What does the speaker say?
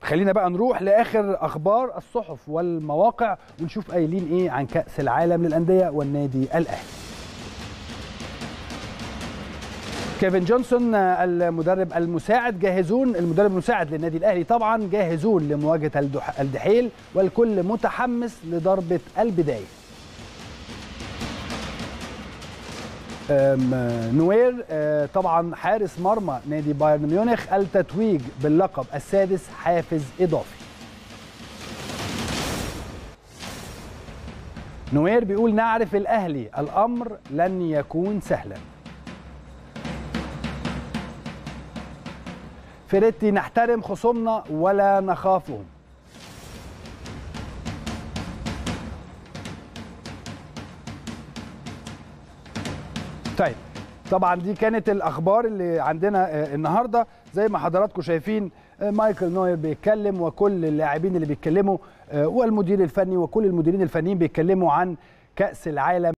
خلينا بقى نروح لاخر اخبار الصحف والمواقع ونشوف قايلين ايه عن كاس العالم للانديه والنادي الاهلي كيفن جونسون المدرب المساعد جاهزون المدرب المساعد للنادي الاهلي طبعا جاهزون لمواجهه الدح- الدحيل والكل متحمس لضربه البدايه أم، نوير آه، طبعا حارس مرمى نادي بايرن ميونخ التتويج باللقب السادس حافز اضافي نوير بيقول نعرف الاهلي الامر لن يكون سهلا فيريتي نحترم خصومنا ولا نخافهم طيب طبعا دي كانت الاخبار اللي عندنا آه، النهارده زي ما حضراتكم شايفين آه، مايكل نوير بيتكلم وكل اللاعبين اللي بيتكلموا آه، والمدير الفني وكل المديرين الفنيين بيتكلموا عن كاس العالم